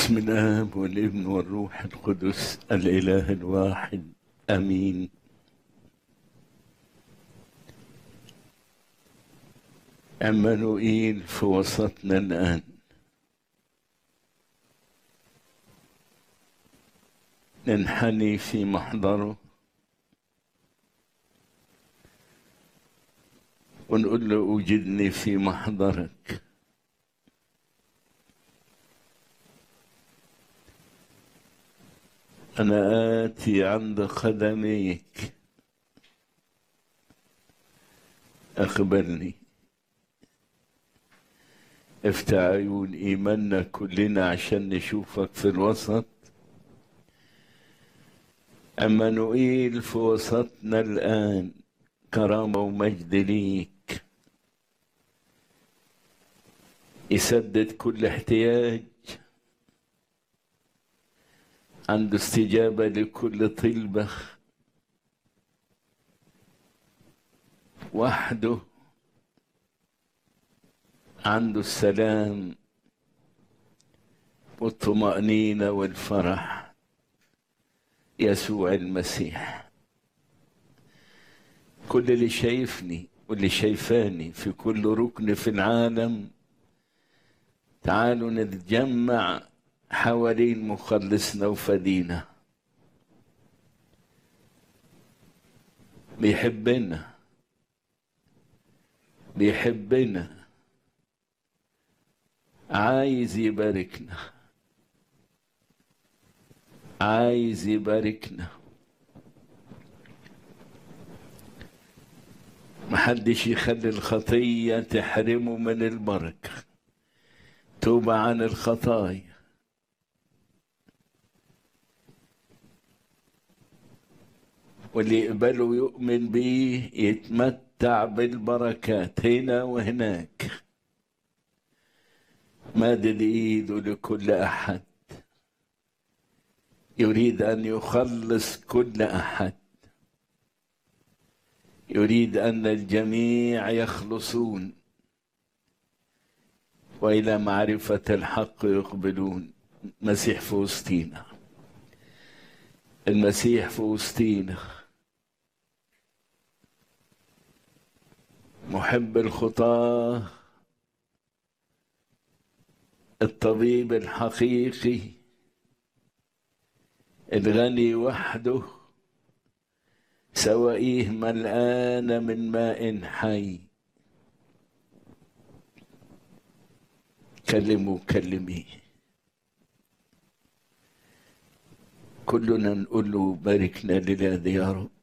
بسم الآب والابن والروح القدس الإله الواحد آمين عمانوئيل في وسطنا الآن ننحني في محضره ونقول له أوجدني في محضرك أنا آتي عند قدميك أخبرني افتح عيون إيماننا كلنا عشان نشوفك في الوسط عمانوئيل في وسطنا الآن كرامة ومجد ليك يسدد كل احتياج عنده استجابة لكل طلبة وحده عنده السلام والطمأنينة والفرح يسوع المسيح كل اللي شايفني واللي شايفاني في كل ركن في العالم تعالوا نتجمع حوالين مخلصنا وفدينا بيحبنا بيحبنا عايز يباركنا عايز يباركنا محدش يخلي الخطية تحرمه من البركة توب عن الخطايا واللي يقبله ويؤمن بيه يتمتع بالبركات هنا وهناك مادد ايده لكل احد يريد ان يخلص كل احد يريد ان الجميع يخلصون والى معرفه الحق يقبلون مسيح في وسطينا المسيح في وسطينا محب الخطاه الطبيب الحقيقي الغني وحده سوائيه ملآن من ماء حي كلموا كلميه كلنا نقول له باركنا لله يا رب